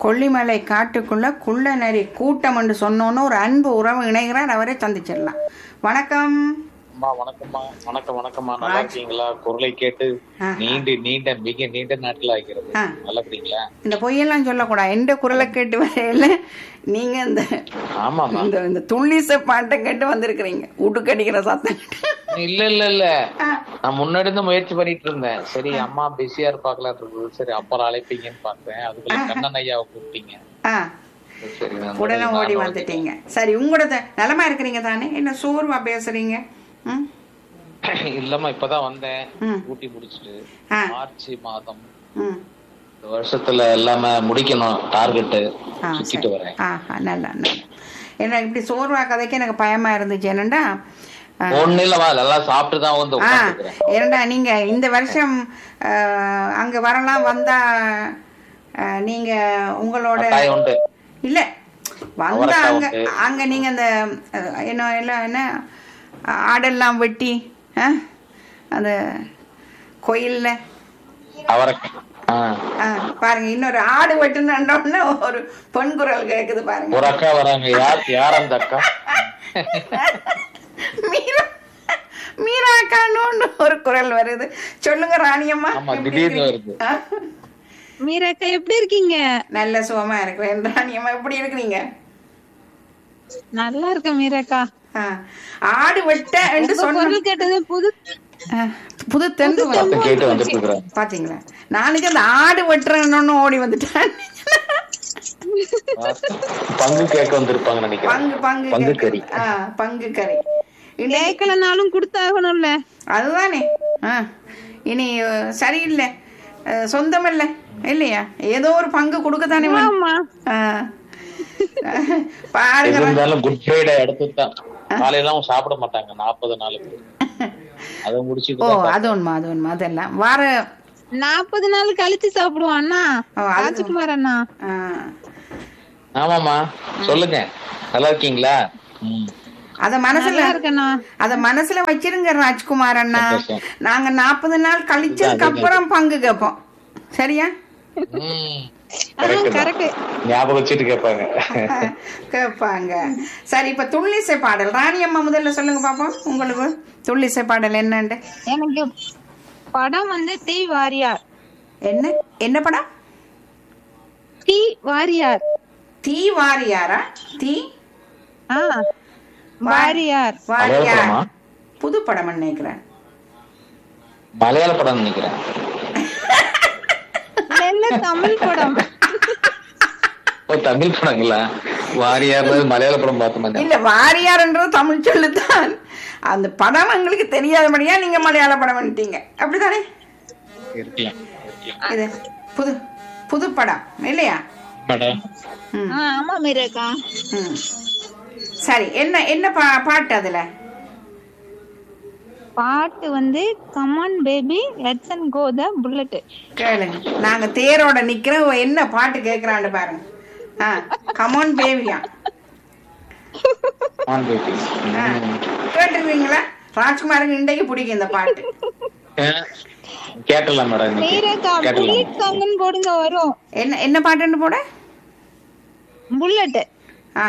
கொல்லிமலை காட்டுக்குள்ள குள்ள நரி கூட்டம் என்று சொன்னோன்னு ஒரு அன்பு உறவு இணைகிறார் அவரை சந்திச்சிடலாம் வணக்கம் அம்மா வணக்கம்மா வணக்கம் வணக்கம்மா நல்லா இருக்கீங்களா குரலை கேட்டு ஆ. நீண்ட நீண்ட மிக நீண்ட நாட்கள் ஆகிறது ஆ. நல்லா இருக்கீங்களா இந்த பொய்யெல்லாம் சொல்லக்கூடாது எந்த குரலை கேட்டு வரையில நீங்க இந்த ஆமாமா இந்த இந்த துள்ளிச பாட்டை கேட்டு வந்திருக்கிறீங்க உடுக்கடிக்கிற சத்தம் இல்ல இல்ல இல்ல ஆ. நான் முன்னாடி இருந்து முயற்சி பண்ணிட்டு இருந்தேன் சரி அம்மா பிஸியா இருப்பாங்களான் இருக்குது சரி அப்புறம் அழைப்பீங்கன்னு பார்த்தேன் அதுக்குள்ள கண்ணன் ஐயாவை கூப்பிட்டீங்க ஆ சரி நான் உடனே நானும் ஓடி வந்துட்டீங்க சரி உங்களோட நலமா இருக்கிறீங்க தானே என்ன சோர்வா பேசுறீங்க ம் இல்லம்மா இப்பதான் வந்தேன் ம். ஊட்டி முடிச்சிட்டு ஆ. மார்ச் மாதம் ம் இந்த வருஷத்துல எல்லாமே முடிக்கணும் டார்கெட் ஆ சுத்திட்டு சரி வரேன் ஆஹா நல்லா நல்லா ஏன்னா இப்படி சோர்வா கதைக்கு எனக்கு பயமா இருந்துச்சு என்னண்டா ஆ, ஒண்ணு இல்லவா எல்லாம் சாப்பிட்டு தான் வந்து ஆ உட்காந்துக்கிறேன் ஏன்னா நீங்க இந்த வருஷம் ஆ, அங்க வரலாம் வந்தா ஆ, நீங்க உங்களோட கட்டாயம் உண்டு இல்ல வந்தா அவரைக்காய் அங்க உண்டு. அங்க நீங்க அந்த அஹ், என்ன எல்லாம் என்ன ஆ- ஆடெல்லாம் வெட்டி ஆ, அந்த கோயில்ல அவரைக்காய் ஆ ஆ, பாருங்க இன்னொரு ஆடு வெட்டுனோடனே ஒரு பெண் குரல் கேக்குது பாருங்க ஒரு அக்கா வராங்க யார் யார் அந்த அக்கா மீரா மீரா அக்கான்னு ஒரு குரல் வருது சொல்லுங்க ராணியம்மா ஆமா, எப்படி திடீர்னு இருக்கீங்க? வருது. ஆ, மீராக்கா எப்படி இருக்கீங்க நல்ல சுகமா இருக்கிறேன் ராணியம்மா எப்படி இருக்கிறீங்க நல்லா இருக்கேன் மீராக்கா ஆ, ஆடு வெட்ட என்று உங்க சொன்ன குரல் கேட்டது புது ஆ, புது தென்று வந்து சத்தம் கேட்டு வந்துட்டு இருக்கிறேன் பாத்தீங்களா நாளைக்கு அந்த ஆடு வெட்டுறன்னு ஓடி வந்துட்டேன் பங்கு கேட்க வந்திருப்பாங்க நினைக்கிறேன் பங்கு பங்கு பங்கு கேக்கு. கறி ஆ, பங்கு கறி இன்னைக்கு கேட்கலனாலும் கொடுத்தாகணும்ல அதுதானே ஆ இனி அஹ், சரியில்லை அஹ், சொந்தம் இல்லை இல்லையா ஏதோ ஒரு பங்கு கொடுக்கத்தானே வேணும். ஆமா ஆ. பாருங்க எது இருந்தாலும் குட் ஃப்ரைடே அடுத்து தான் காலையெல்லாம் சாப்பிட மாட்டாங்க நாற்பது நாளுக்கு அதை முடிச்சுட்டு ஓ தான் அது உண்மை அது உண்மை அதெல்லாம் வார நாற்பது நாள் கழிச்சு சாப்பிடுவோம் அண்ணா ஓ, அது- ராஜ்குமார் அண்ணா ஆ, ஆமாமா சொல்லுங்க நல்லா இருக்கீங்களா ம். அத மனசுல நல்லா இருக்கண்ணா அத மனசுல வச்சிருங்க ராஜ்குமார் அண்ணா சந்தோஷம். நாங்க நாற்பது நாள் கழிச்சதுக்கு அப்புறம் பங்கு கேட்போம் சரியா ம். Correct தான். கரெக்ட் ஞாபகம் வச்சுட்டு கேட்பாங்க கேட்பாங்க சரி இப்ப துள்ளிசை பாடல் ராணி அம்மா முதல்ல சொல்லுங்க பாப்போம் உங்களுக்கு துள்ளிசை பாடல் என்னண்டு எனக்கு படம் வந்து டி வாரியார் என்ன என்ன படம் டி வாரியார் தீ வாரியாரா தீ ஆ வாரியார் வாரியார் படமா? புது படம் நினைக்கிறேன் மலையாள படம் நினைக்கிறேன் இல்ல தமிழ் படம் ஓ தமிழ் படங்களா வாரியார் மலையாள படம் பார்த்த இல்ல வாரியார்ன்றது தமிழ் சொல்லுதான் அந்த படம் எங்களுக்கு தெரியாதபடியா நீங்க மலையாள படம் பண்ணிட்டீங்க அப்படிதானே இருக்கலாம் இது புது புது படம் இல்லையா படம் ம், ஆ, ஆமா மீராக்கா ம். சரி என்ன என்ன பா பாட்டு அதுல பாட்டு வந்து come on baby let's and go the bullet கேளுங்க நாங்க தேரோட நிக்கிறோம் இவ என்ன பாட்டு கேக்குறான்னு பாருங்க ஆ கமான் பேபியா ஆன் பேபி ஆ, கேட்டிருக்கீங்களா ராஜ்குமாருக்கு இன்றைக்கு பிடிக்கும் இந்த பாட்டு கேட்டலாம் மேடம் இன்னைக்கு மீராக்கா கேட்டலாம் புல்லட் சாங்னு போடுங்க வரும் என்ன என்ன பாட்டுன்னு போட புல்லட் ஆ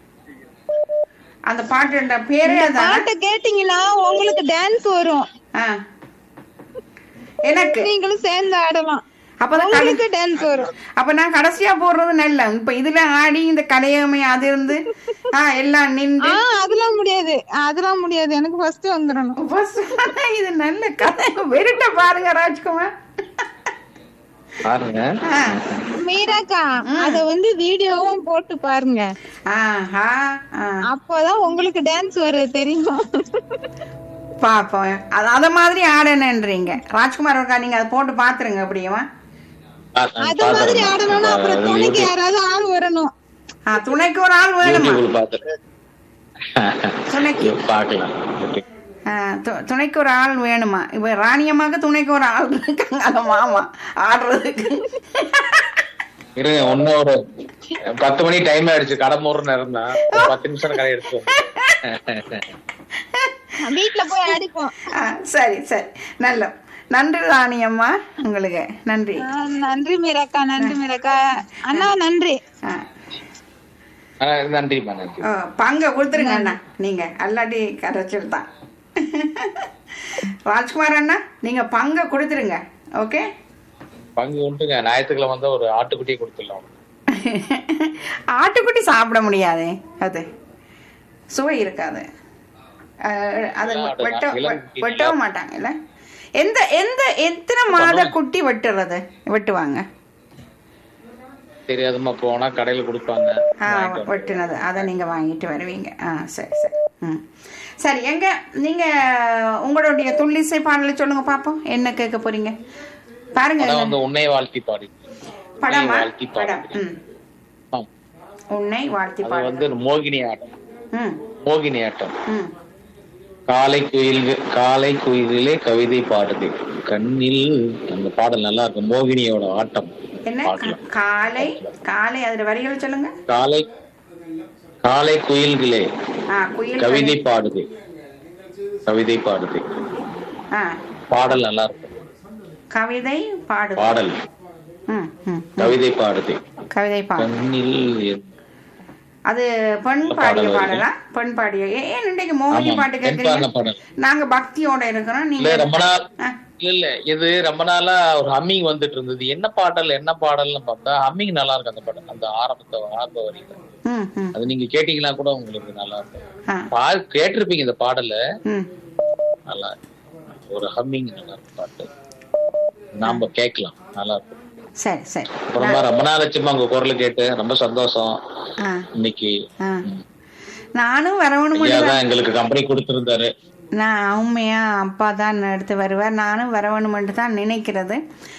அந்த பாட்டு பேரே அதான் பாட்டை கேட்டீங்கன்னா உங்களுக்கு டான்ஸ் வரும் ஆ எனக்கு நீங்களும் சேர்ந்து ஆடலாம் அப்பதான் கடை- உங்களுக்கு டான்ஸ் வரும் அப்ப நான் கடைசியா போடுறது நல்ல இப்ப இதுல ஆடி இந்த கலையமை அது இருந்து ஆ எல்லாம் நின்று ஆ அதெல்லாம் முடியாது அதெல்லாம் முடியாது எனக்கு ஃபர்ஸ்ட் வந்துடணும் பஸ் இது நல்ல கதை வெறுட்ட பாருங்க ராஜ்குமார் பாருங்க ஆ. மீராக்கா அத வந்து வீடியோவும் போட்டு பாருங்க ஆஹா ஆ. அப்போதான் உங்களுக்கு டான்ஸ் வரும் தெரியுமா பாப்போம் அது அத மாதிரி ஆடணுன்றீங்க ராஜ்குமார் இருக்கா நீங்க அதை போட்டு பாத்துருங்க அப்படியேவா அது மாதிரி ஆடணும்னா அப்புறம் துணைக்கு யாராவது ஆள் வரணும் ஆ துணைக்கு ஒரு ஆள் வேணுமா யூடியூப்ல பாத்துட்டு துணைக்கு பாக்கலாம் ஆ, து- துணைக்கு ஒரு ஆள் வேணுமா இப்ப ராணியம்மாக்கு துணைக்கு ஒரு ஆள் இருக்காங்க அது மாமா ஆடுறதுக்கு இருங்க இன்னும் ஒரு பத்து மணி டைம் ஆயிடுச்சு கடை மூணு நேரம் தான் ஒரு பத்து நிமிஷம் கடை எடுத்து வீட்டுல போய் அடிப்போம் ஆ, சரி சரி நல்ல நன்றி ராணி அம்மா உங்களுக்கு நன்றி ஆ, நன்றி மீராக்கா நன்றி மீராக்கா அண்ணா நன்றி ஆ. ஆ, நன்றிம்மா நன்றி ஓ, பங்கை கொடுத்துருங்க அண்ணா நீங்க அல்லாட்டி கரைச்சிட்டு தான் ராஜ்குமார் அண்ணா நீங்க பங்கை கொடுத்துருங்க ஓகே பங்கு உண்டுங்க ஞாயிற்றுக்கிழமை வந்தா ஒரு ஆட்டுக்குட்டியை கொடுத்துடலாம் ஆட்டுக்குட்டி சாப்பிட முடியாதே அது சுவை இருக்காது அஹ், அது இளம் வெட்ட இளம் குட்டி வெட்டவும் மாட்டாங்கல்ல எந்த எந்த எத்தனை மாத குட்டி வெட்டுறது வெட்டுவாங்க தெரியாதும்மா போனா கடையில கொடுப்பாங்க ஆ வாங்கிட்டு வந்து. வெட்டுனது அதை நீங்க வாங்கிட்டு வருவீங்க ஆ சரி சரி ம் சரி எங்க நீங்க உங்களுடைய துள்ளிசை பாடலை சொல்லுங்க பாப்போம் என்ன கேட்க போறீங்க பாருங்க படம் வந்து உன்னை வாழ்த்தி பாடி படமா வாழ்த்தி படம் பாடு ம் ஆம். உன்னை வாழ்த்தி அது பாடு வந்து மோகினி ஆட்டம் ம் மோகினி ஆட்டம் ம் காலை குயில்கள் காலை குயிலே கவிதை பாடுது கண்ணில் அந்த பாடல் நல்லா இருக்கும் மோகினியோட ஆட்டம் என்ன பாடலாம் கா- காலை காலை அதுல வரிகள் சொல்லுங்க காலை காலை குயில்களே ஆ குயில் கவிதை பாடுது கவிதை பாடுது ஆ பாடல் நல்லா இருக்கும் கவிதை பாடு பாடல் ம் ம் கவிதை பாடுது கவிதை பாடு கண்ணில் என்- அது பெண் இந்த பாடிய பாடல் பாடலா பெண் பாடிய ஏ- ஏன் இன்னைக்கு மோகினி ஆமா, பாட்டு பெண் கேக்குறீங்க பாடின பாடல் நாங்க பக்தியோட இருக்கிறோம் இல்ல நீங்க ரொம்ப நாள் ஆ, இல்ல இல்ல இது ரொம்ப நாளா ஒரு ஹம்மிங் வந்துட்டு இருந்தது என்ன பாடல் என்ன பாடல்னு பார்த்தா ஹம்மிங் நல்லா இருக்கு அந்த பாடல் அந்த ஆரம்பத்தை ஆரம்ப வரியில ம் ம் அது நீங்க கேட்டீங்கன்னா கூட உங்களுக்கு நல்லா இருக்கும் ஆ பா கேட்டிருப்பீங்க இந்த பாடல ம் நல்லா இருக்கு. ஒரு ஹம்மிங் நல்லா இருக்கும் பாட்டு நாம கேட்கலாம் நல்லா இருக்கும் சரி சரி அப்புறமா ரொம்ப நாள் ஆச்சுமா உங்க குரல் கேட்டு ரொம்ப சந்தோஷம் ஆ இன்னைக்கு ஆ நானும் வரவணும் ஐயா தான் எங்களுக்கு கம்பெனி கொடுத்திருந்தாரு நான் உண்மையா அப்பா தான் எடுத்து வருவார் நானும் வரவணுமென்று தான் நினைக்கிறது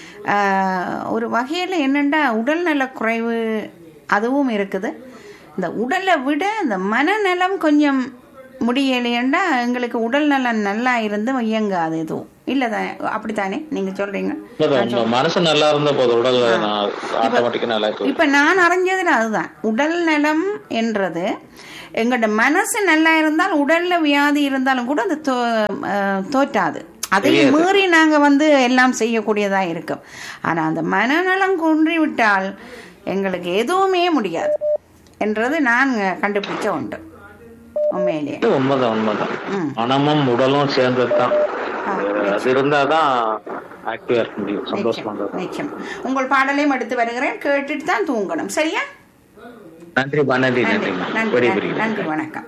ஆஹ், ஒரு வகையில் என்னென்னா உடல்நல குறைவு அதுவும் இருக்குது இந்த உடலை விட இந்த மனநலம் கொஞ்சம் முடியலையேண்டா எங்களுக்கு உடல் நலம் நல்லா இருந்து இயங்காது எதுவும் இல்லை தானே அப்படித்தானே நீங்கள் சொல்கிறீங்க உண்மைதான், உண்மை. மனசு நல்லா இருந்த போது உடல் ஆட்டோமேட்டிக்கா நல்லா இருக்கும் இப்ப நான் அறிஞ்சதுல அதுதான் உடல் நலம் என்றது எங்களோட மனசு நல்லா இருந்தால் உடல்ல வியாதி இருந்தாலும் கூட அது தோ- அஹ் தோற்றாது அதையும் மீறி நாங்க வந்து எல்லாம் செய்யக்கூடியதா இருக்கும் ஆனா அந்த மனநலம் குன்றி விட்டால் எங்களுக்கு எதுவுமே முடியாது என்றது நான் கண்டுபிடிச்ச உண்டு உண்மையிலேயே இது உண்மைதான் உண்மைதான் ம். மனமும் உடலும் சேர்ந்ததுதான் ஆ, அது இருந்தாதான் ஆக்டிவா இருக்க முடியும் சந்தோஷமா நிச்சயம் இருக்கும் நிச்சயம் உங்கள் பாடலையும் எடுத்து வருகிறேன் கேட்டுட்டு தான் தூங்கணும் சரியா நன்றி நன்றி நன்றி நன்றி நன்றி பெரிய நன்றி, பெரிய நன்றி வணக்கம்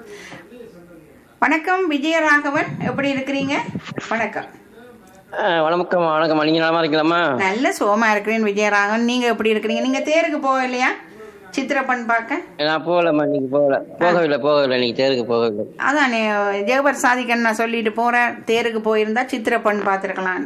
வணக்கம் விஜயராகவன் எப்படி இருக்கிறீங்க வணக்கம் ஆ, வணக்கம் வணக்கம் நீங்க நலமா இருக்கலாமா நல்ல சோமா இருக்கிறேன் விஜயராகவன் நீங்க எப்படி இருக்கிறீங்க நீங்க தேருக்கு போகலையா சித்திரப்பன் பார்க்க நான் போகலம்மா இன்னைக்கு போகல போகவில்லை போகவில்லை இன்னைக்கு தேருக்கு போகவில்லை அதானே ஜெகபர் சாதிக்கன் நான் சொல்லிட்டு போறேன் தேருக்கு போயிருந்தா சித்திரப்பன் பார்த்துருக்கலாம்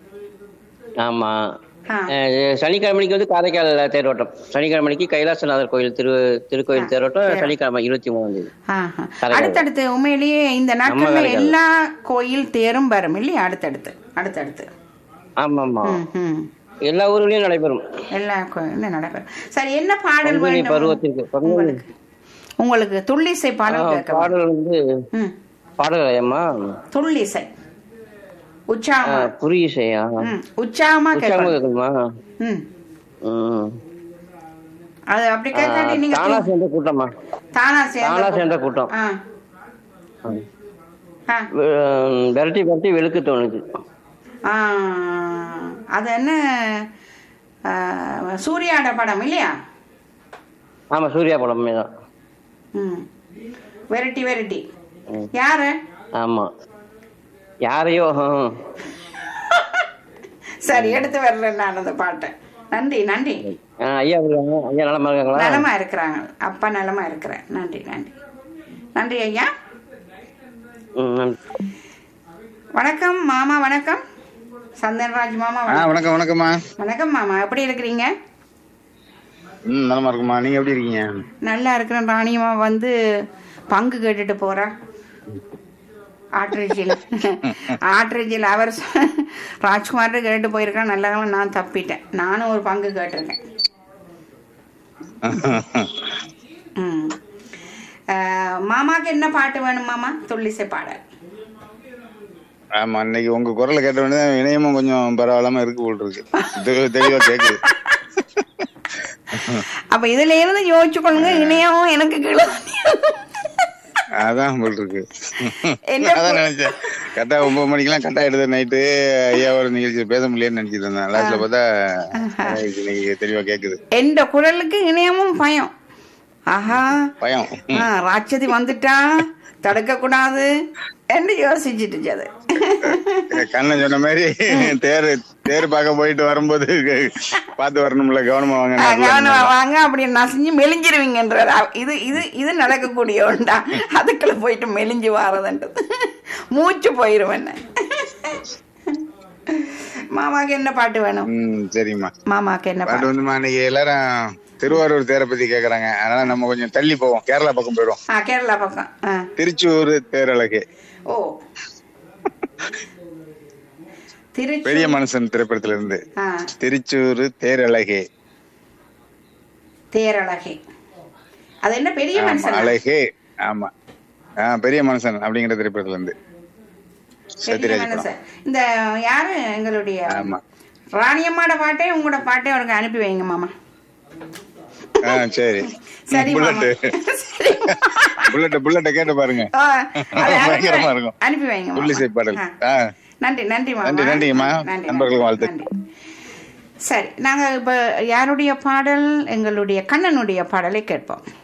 ஆமா ஆ அஹ், சனிக்கிழமைக்கு வந்து காரைக்கால் தேரோட்டம் சனிக்கிழமைக்கு கைலாசநாதர் கோயில் திரு திருக்கோயில் தேரோட்டம் சனிக்கிழமை இருபத்தி மூணாம் தேதி ஆஹா. கரெக்ட். அடுத்தடுத்து உண்மையிலேயே இந்த நாட்கள்ல கரெக்ட். எல்லா கோயில் தேரும் வரும் இல்லையா அடுத்தடுத்து அடுத்தடுத்து ஆமா ஆமா ம், ம். எல்லா ஊர்லயும் நடைபெறும் எல்லா கோயிலும் நடைபெறும் சரி என்ன பாடல் பங்குனி வேண்டும் பருவத்திற்கு பங்குனி உங்களுக்கு உங்களுக்கு துள்ளிசை பாடல் ஆ, கேட்க பாடல் வந்து ம் பாடல் அம்மா துள்ளிசை உற்சாகமா புரியுசையா ம் உற்சாகமா உற்சாகமா கேட்கணும் கேட்கணுமா ம் ம். அது அப்படி கேட்காட்டி நீங்க தானா தூ- சேர்ந்த கூட்டமா தானா தானா சேர்ந்த சேர்ந்த கூட்டம் ஆ ஆ வெ- விரட்டி விரட்டி வெளுக்கு தோணுது ஆ, அது என்ன ஆ, சூர்யாட படம் இல்லையா ஆமா சூர்யா படமே தான் ம் வெரைட்டி வெரைட்டி ம். யாரு ஆமா யாரையோ ஹம். சரி எடுத்து வர்றேன் நான் அந்த பாட்டை நன்றி நன்றி ஆ, ஐயா இருக்காங்க ஐயா நலமா இருக்காங்களா நலமா இருக்கிறாங்க அப்பா நலமா இருக்கிறேன் நன்றி நன்றி நன்றி ஐயா ம், நன்றி. வணக்கம் மாமா வணக்கம் சந்தன்ராஜ் மாமா ஆ வணக்கம். வணக்கம் வணக்கம்மா வணக்கம் மாமா எப்படி இருக்கிறீங்க ம் நலமா இருக்குமா நீங்க எப்படி இருக்கீங்க நல்லா இருக்கிறேன் ராணியம்மா வந்து பங்கு கேட்டுட்டு போறா ஆட்ரேஜில் ஆட்ரேஜில் அவர் சொ- ராஜ்குமார் கேட்டு போயிருக்கான் நல்ல காலம் நான் தப்பிட்டேன் நானும் ஒரு பங்கு கேட்டிருக்கேன் ம் அஹ், மாமாக்கு என்ன பாட்டு வேணும் மாமா துள்ளிசை பாடல் ஆமா இன்னைக்கு உங்க குரலை கேட்ட உடனே இணையமும் கொஞ்சம் பரவாயில்லாம இருக்கு போல் இருக்கு தெ- தெளிவா கேக்குது அப்ப இதுல இருந்து யோசிச்சுக்கொள்ளுங்க இணையமும் எனக்கு கீழே அதான் போல் இருக்கு என்ன அதான் நினைச்சேன் கரெக்டா ஒன்பது மணிக்கெல்லாம் கட் ஆயிடுது நைட்டு ஐயா ஒரு நிகழ்ச்சி பேச முடியலன்னு நினைச்சிட்டு இருந்தேன் லாஸ்ட்ல பார்த்தா இன்னைக்கு தெளிவா கேக்குது எந்த குரலுக்கு இணையமும் பயம் ஆஹா பயம் ஆ, ராட்சதி வந்துட்டா தடுக்க கூடாது என்று யோசிச்சுட்டு அது கண்ணன் சொன்ன மாதிரி தேர் தேர் பார்க்க போயிட்டு வரும்போது பார்த்து வரணும்ல கவனமா வாங்க கவனமா வாங்க அப்படி நசிஞ்சு மெலிஞ்சிருவீங்கன்றார் அவ- இது இது இது நடக்கக்கூடிய ஒன்றா அதுக்குள்ள போயிட்டு மெலிஞ்சு வாரதுன்றது மூச்சு போயிருவேன் மாமாக்கு என்ன பாட்டு வேணும் ம் சரிம்மா மாமாக்கு என்ன பாட்டு பாட்டு வந்துமா இன்னைக்கு எல்லாரும் திருவாரூர் தேரை பத்தி கேக்குறாங்க அதனால நம்ம கொஞ்சம் தள்ளி போவோம் கேரளா பக்கம் போயிடுவோம் ஆ கேரளா பக்கம் ஆ திருச்சூர் தேரழகு ஓ திருச்சி பெரிய மனுஷன் திரைப்படத்துல இருந்து ஆ திருச்சூர் தேரழகே தேரழகே அது என்ன பெரிய ஆமா மனுஷன் அழகே ஆமா ஆஹ் பெரிய மனுஷன் அப்படிங்கிற திரைப்படத்துல இருந்து பெரிய சத்யராஜ் படம் மனுஷன் இந்த யாரு எங்களுடைய ஆமா ராணியம்மாட பாட்டே உங்களோட பாட்டே அவருக்கு அனுப்பி வைங்க மாமா ஆஹ் சரி சரி மாமா புல்லட் சரி. புல்லட் புல்லட்ட கேட்டு பாருங்க ஆ, அதை அனுப்பி பயங்கரமா வை- இருக்கும். அனுப்பி வைங்க மாமா. துள்ளிசை பாடல் ஆ. ஆஹ் நன்றி நன்றி மாமா நன்றி, நன்றிங்கம்மா. நன்றி, நண்பர்களுக்கு நன்றி, வாழ்த்து. நன்றி. சரி நாங்க இப்ப யாருடைய பாடல் எங்களுடைய கண்ணனுடைய பாடலை கேட்போம்